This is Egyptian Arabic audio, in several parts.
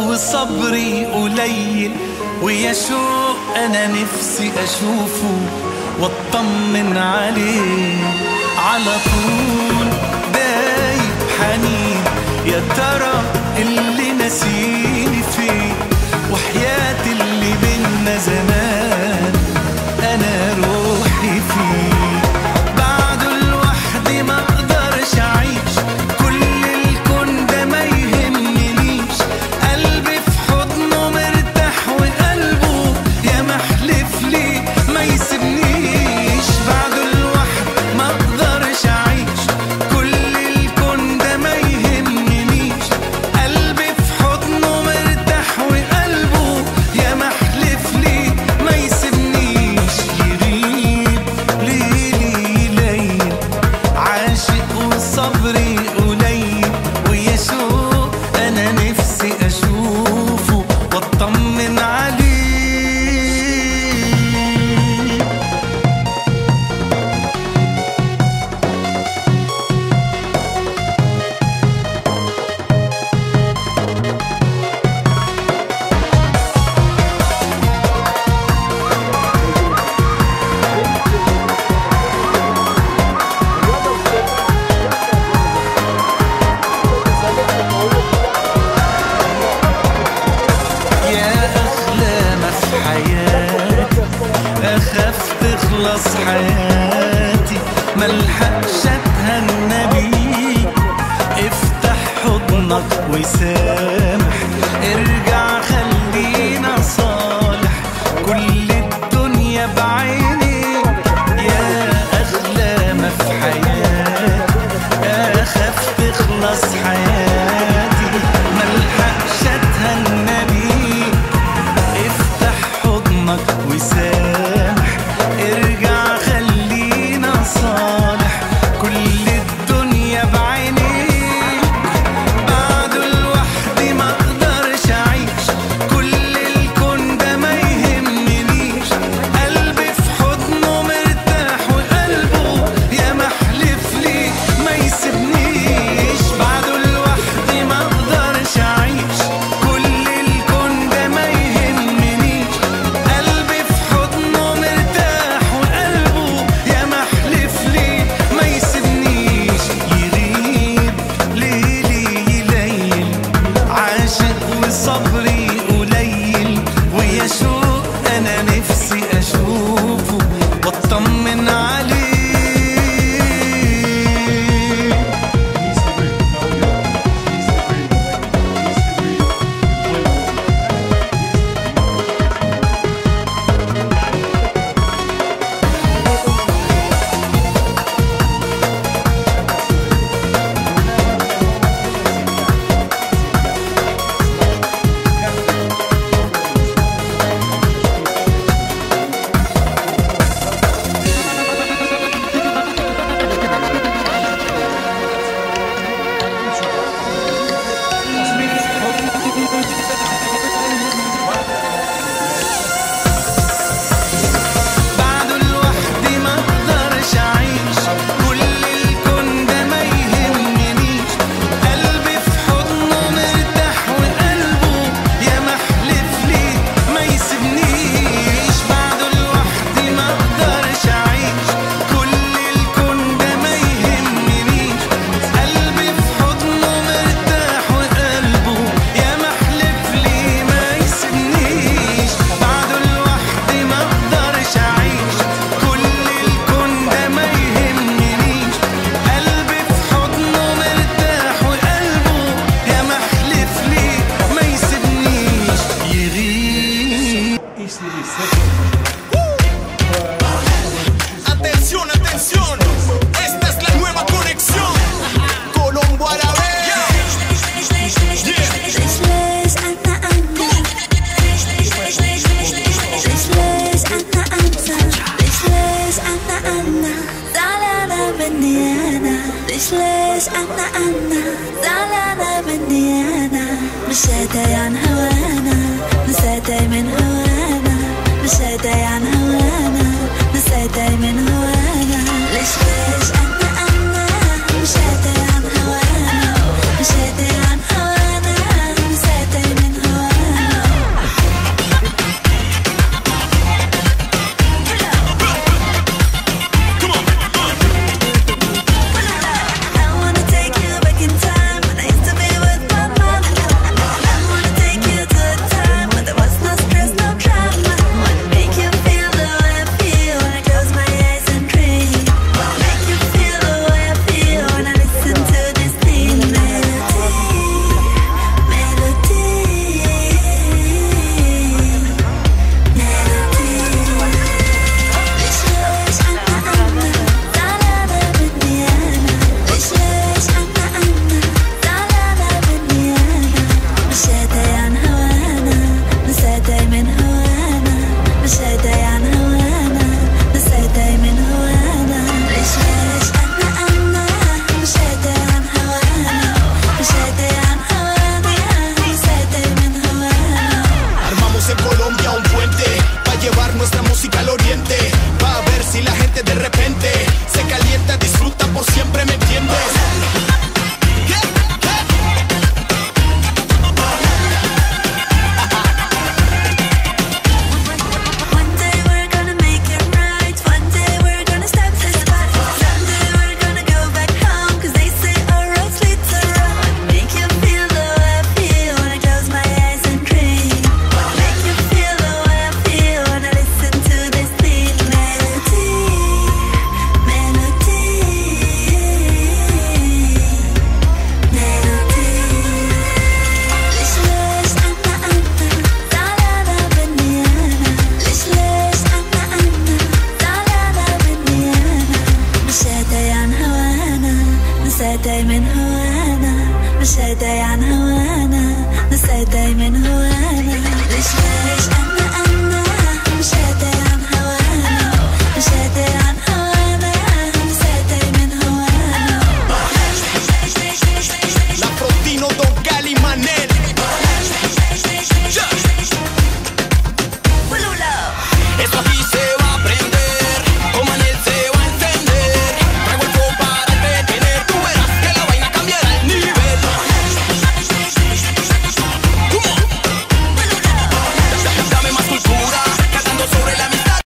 وصبري قليل ويا شوق انا نفسي اشوفه واطمن عليه على طول دايب حنين يا ترى اللي نسيني فين وحياة اللي بينا زمان انا روحي فيه بعده لوحدي ما اقدرش اعيش كل الكون ده ما يهمنيش قلبي في حضنه مرتاح وقلبه يا محلف لي ما يسيبنيش بعده لوحدي ما اقدرش اعيش كل الكون ده ما يهمنيش قلبي في حضنه مرتاح وقلبه يا محلف لي ما يسيبنيش يغيب ليلي ليل عاشق وصبري قليل ويا شوق انا نفسي اشوفه واطمن عليه يا أغلى ما في حياتي أخاف تخلص حياتي ملحقش أتهنى بيك افتح حضنك وسامح ارجع خلينا صالح كل الدنيا بعينيك يا أغلى ما في حياتي أخاف تخلص حياتي ملحقش أتهنى بيك افتح حضنك وسامح ارجع خلينا صالح كل الدنيا بعينيك بعده لوحدي ما اقدرش اعيش كل الكون ده ما يهمنيش قلبي في حضنه مرتاح وقلبه يا محلف لي ما يسيبنيش بعده لوحدي ما اقدرش اعيش كل الكون ده ما يهمنيش قلبي في حضنه مرتاح وقلبه يا محلف لي ما يسيبنيش يغيب ليلي يليل عاشق وصبري قليل ويا شوق انا نفسي اشوفه واطمن عليه بعده لوحدي ما اقدرش اعيش كل الكون ده ما يهمنيش قلبي في حضنه مرتاح وقلبه يا محلف لي ما يسيبنيش بعده لوحدي ما اقدرش اعيش كل الكون ده ما يهمنيش قلبي في حضنه مرتاح وقلبه يا محلف لي ما يسيبنيش بعده لوحدي ما اقدرش اعيش كل الكون ده ما يهمنيش قلبي في حضنه مرتاح وقلبه يا محلف لي ما يسيبنيش يغيب Atención, atención, esta es la nueva conexión. Colombo a la vez. Restless Anna Anna Restless Anna Anna Restless Anna Anna زعلانة مني أنا Restless Anna Anna زعلانة مني أنا مش هداي عن هوانا نسيتي من هوانا مش هداي عن هوانا نسيتي من هوانا ليش ليش أنا أنا مش هداي عن هوانا مش هداي عن هوانا نسيتي من هوانا Colombia un puente para llevar nuestra música al oriente. Va a ver si la gente de repente se calienta, disfruta por siempre, ¿me entiendes? One day we're gonna make it right. One day we're gonna step this back. Someday we're gonna go back home. 'Cause they say our roads lead to Rome. Make you feel the way I feel when I close my eyes and dream. Make you feel the way I feel when I listen to this sweet melody. Melody. Melody. ليش ليش أنا أنا زعلانة مني أنا ليش ليش أنا أنا زعلانة مني أنا مش هداي عن هوانا نسيتي من هوانا مش هداي عن هوانا نسيتي من هوانا ليش ليش أنا أنا مش هداي عن هوانا مش هداي عن هوانا نسيتي من هوانا La Frontino, Don Cali, Manel. Esto aquí se va a aprender, con Manel se va a entender. Traigo el flow para entretener, tú verás que la vaina cambiará el nivel. Come on. Dame más cultura, cantando sobre la amistad.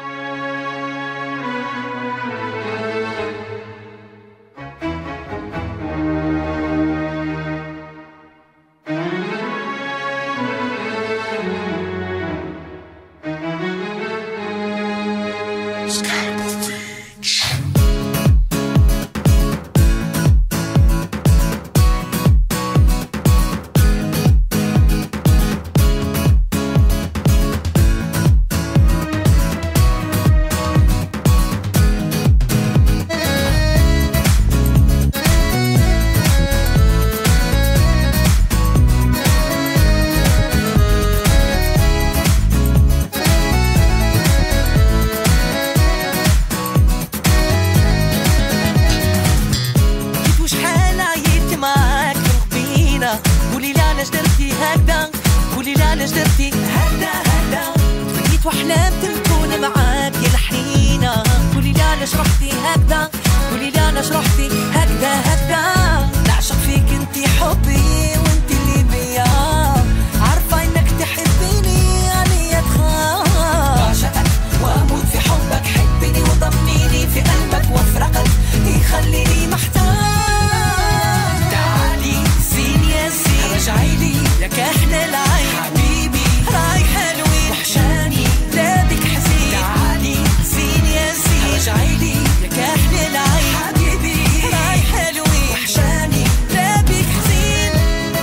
جيت وشحال عييت معاك تخبينا قولي لي علاش درتي هكذا قولي لي علاش درتي هكذا هكذا تفيت وحلمت نكون معاك يا الحنينة قولي لي علاش رحتي هكذا قولي لي علاش رحتي هكذا هكذا نعشق فيك انتي حبي وانتي اللي بيا عارفة انك تحبيني عليا تخاف بعشقك واموت في حبك حبني وضميني في قلبك وافرقك يخليني محتاج تعالي زين يا زين رجعي لي لك احلى العين حبيبي رايح حلوين وحشاني لابك حزين تعالي زين يا زين رجعي لي لك احلى العين حبيبي رايح حلوين وحشاني لابك حزين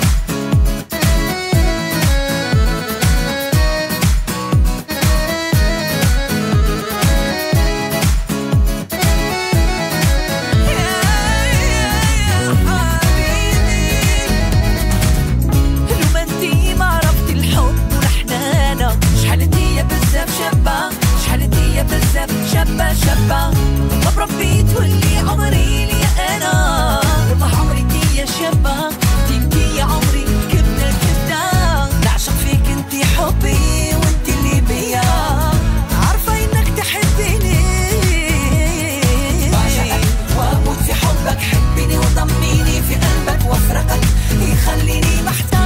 لو ما انتي ما عرفتي الحب والحنانة شحال انتي بزاف شابة شحال انتي بزاف شابة شابة ما بربي تولي عمري لي انا والله عمري انتي يا شابة انتي انتي يا عمري كبدة كبدة نعشق فيك انتي حبي وانتي اللي بيا عارفة انك تحبيني بعشقك واموت في حبك حبيني وضميني في قلبك وافرقك يخليني محتاج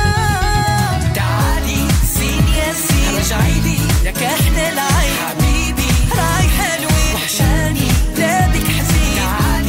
تعالي زين يا زين رجعي لي لك احلى العين حبيبي رايح حلوين وحشاني لابك حزين تعالي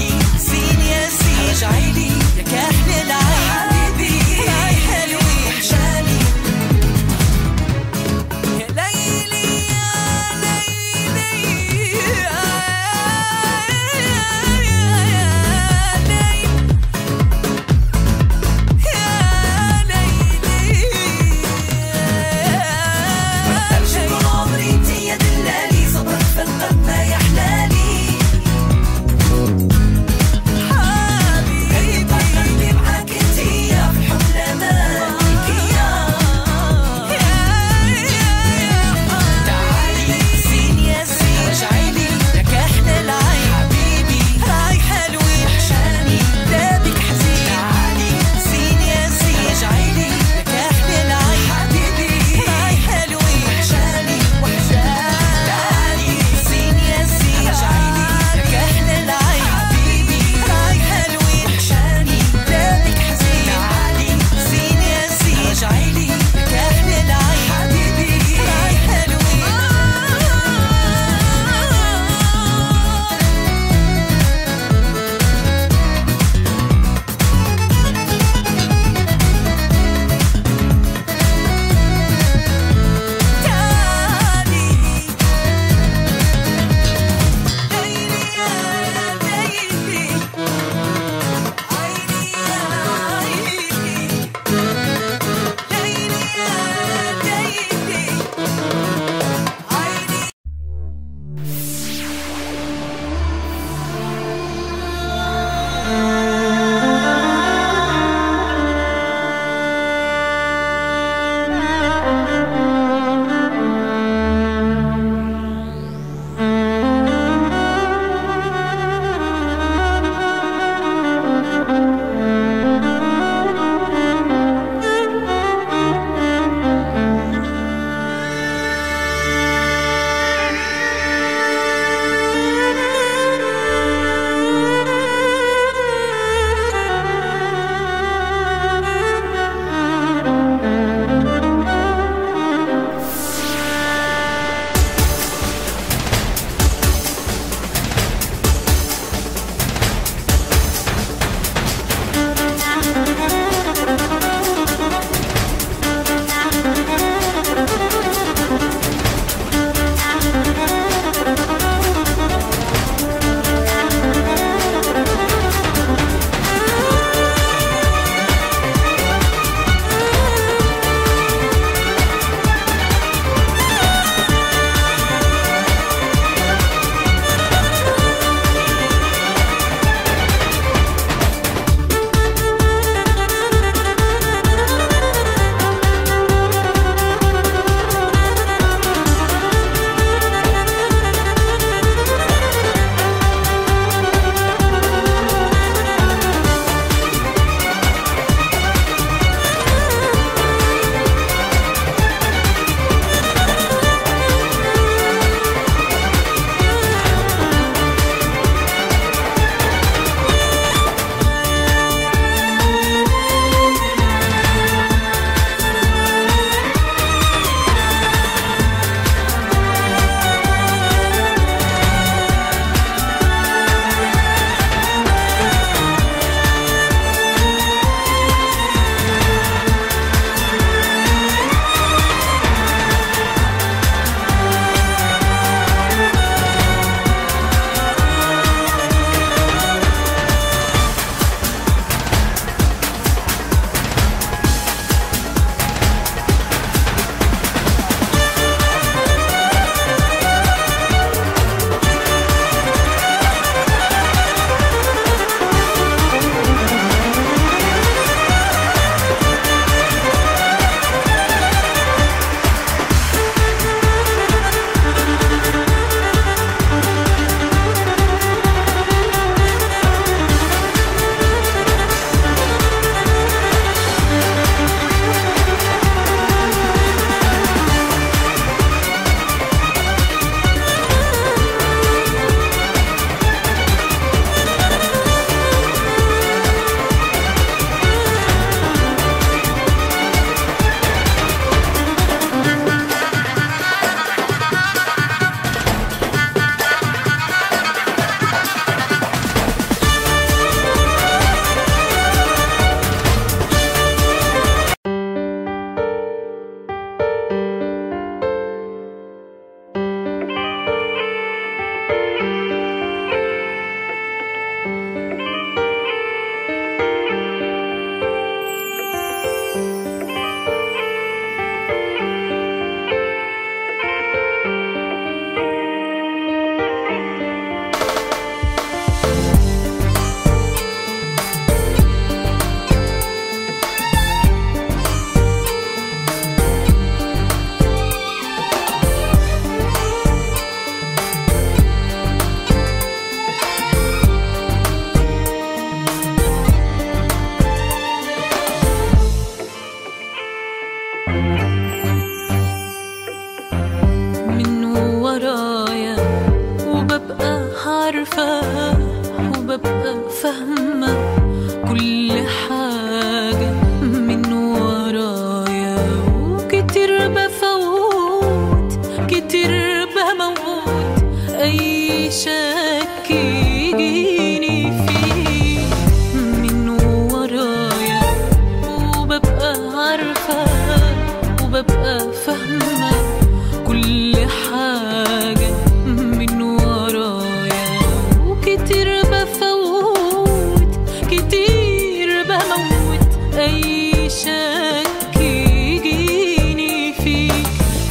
فاهمة كل حاجة من ورايا وكتير بفوت كتير بموت أي شك يجيني فيه من ورايا وببقى عارفة وببقى فاهمة كل حاجة من ورايا وكتير بفوت كتير بموت أي شك يجيني فيك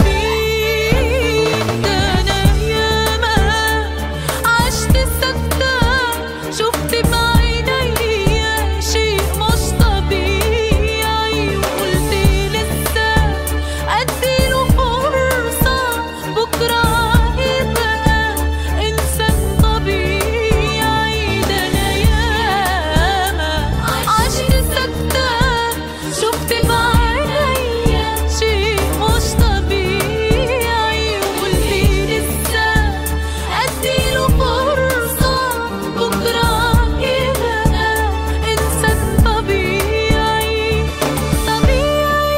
فيك ده أنا ياما عشت سكتة شفت بعينيا شيء مش طبيعي وقلت لسه أديله فرصة بكرة يبقى إنسان طبيعي ده أنا ياما عشت سكتة شفت بعينيا شيء مش طبيعي وقلت لسه أديله فرصة بكرة يبقى إنسان طبيعي طبيعي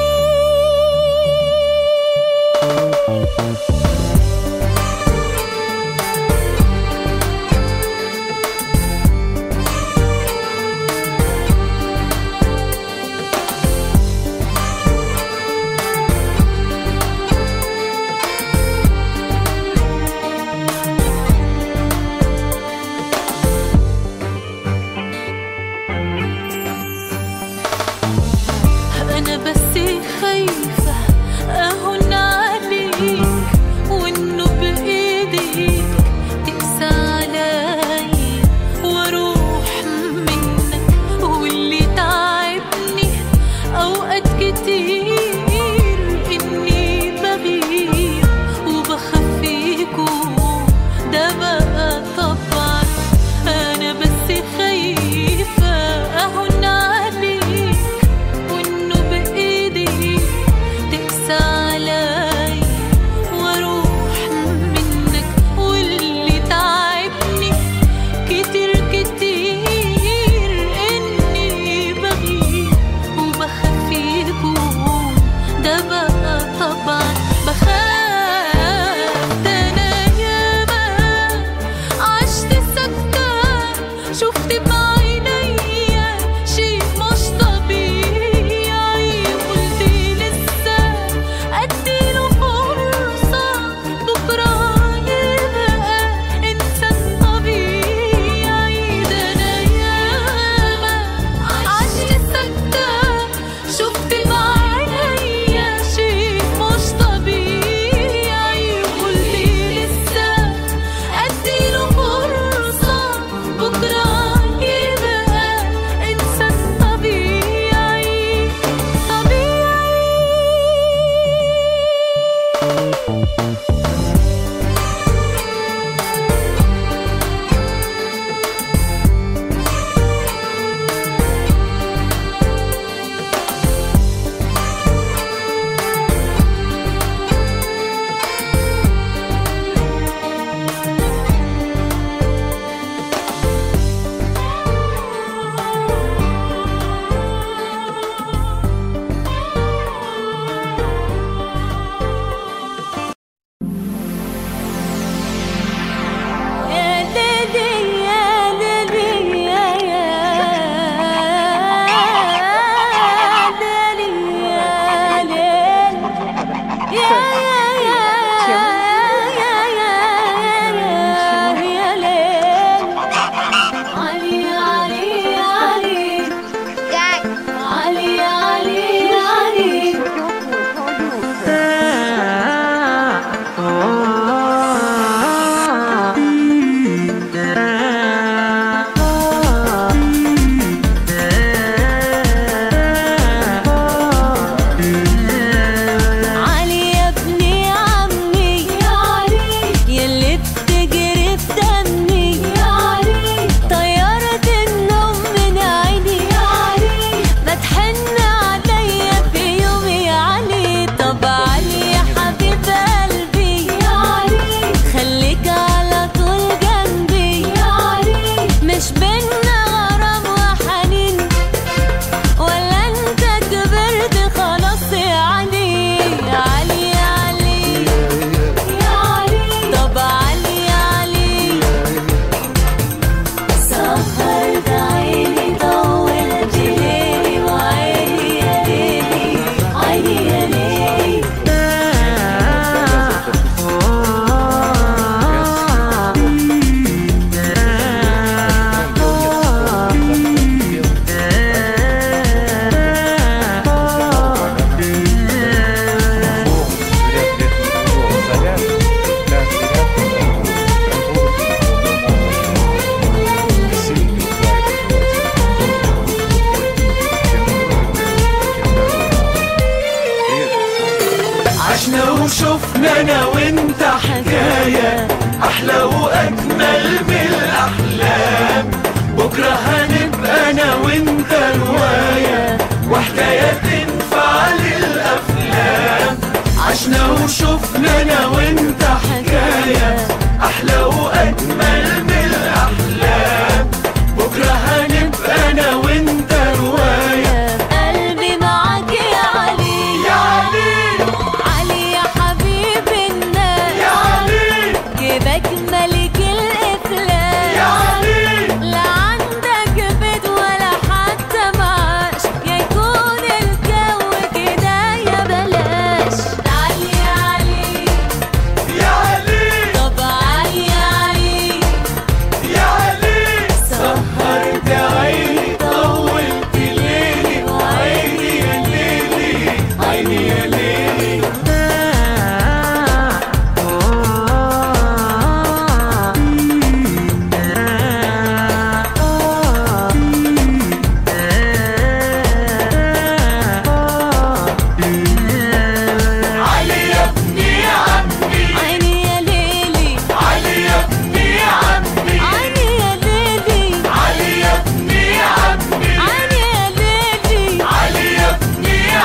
أنا بس خايفة أهون عليك وإنه بإيديك تقسى عليا وأروح منك واللي تعبني أوقات كتير إني بغير وبخفيكوا ده بقى طبعا أنا بس خايفة أهون عليك وإنه بإيدي تقسى علي وأروح منك واللي تعبني كتير كتير إني بغير وبخفيكوا ده بقى طبعا بخاف ده أنا ياما عشت سكتة شفت بعينيا شيء مش طبيعي قلت لسه أديله فرصة بكرة يبقى إنسان طبيعي ده أنا ياما عشت سكتة شفت بعينيا شيء مش طبيعي قلت لسه أديله فرصة بكرة يبقى إنسان طبيعي طبيعي انا وانت حكاية احلى واجمل من الاحلام بكرة هنبقى انا وانت رواية وحكاية تنفع للافلام عشنا وشفنا انا وانت حكاية احلى واجمل من الاحلام بكرة هنبقى انا وانت رواية قلبي معاك يا علي يا علي علي يا حبيب الناس يا علي جيبك ملك الافلام يا علي لا عندك بيت ولا حتى معاش يا يكون الجو كده يا بلاش تعال يا علي يا علي طب علي يا علي يا علي سهرت عيني طولت ليلي عيني يا ليلي عيني يا ليلي علي يا ابني يا عمي عيني يا ليلي علي يا ابني يا عمي عيني يا ليلي علي يا ابني يا عمي عيني يا ليلي علي يا ابني يا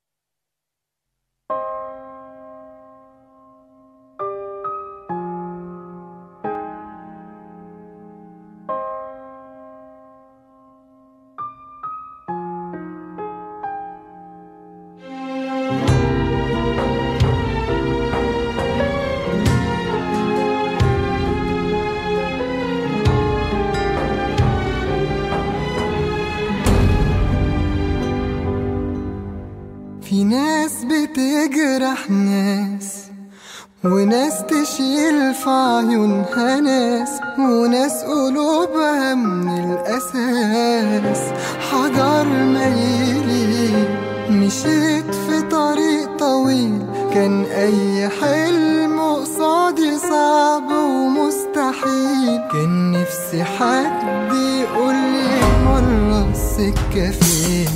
في ناس بتجرح ناس وناس تشيل في عيونها ناس وناس قلوبها من الأساس حجر ميلي مشيت في طريق طويل كان أي حلم قصادي صعب ومستحيل كان نفسي حد يقولي مرة السكة فين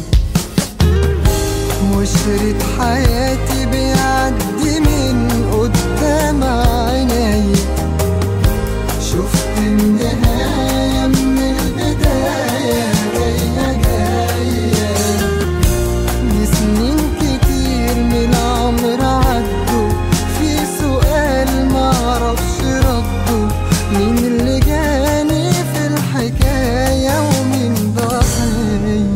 وشريط حياتي بيعدي من قدام عيني شفت النهاية من البداية جاية جاية لسنين كتير من العمر عدوا في سؤال معرفش رده مين اللي جاني في الحكاية ومين ضحية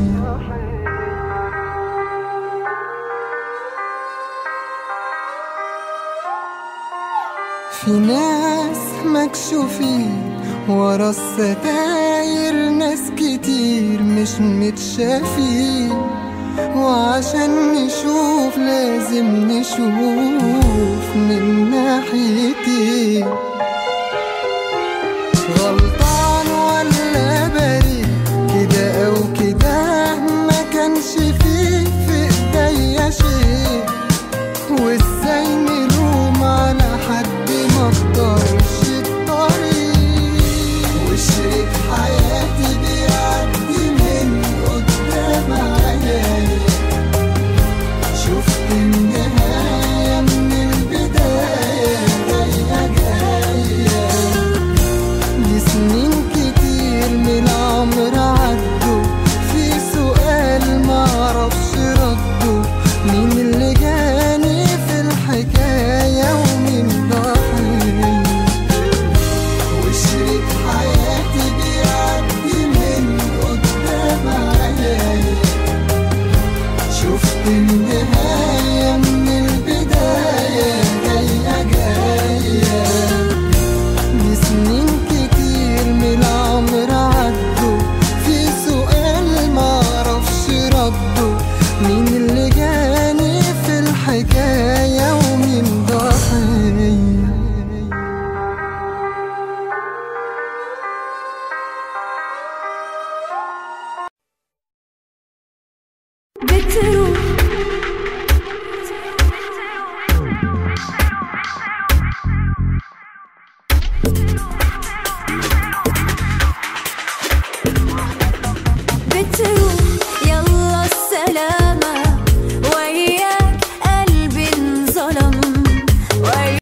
في ناس مكشوفين ورا الستاير ناس كتير مش متشافين وعشان نشوف لازم نشوف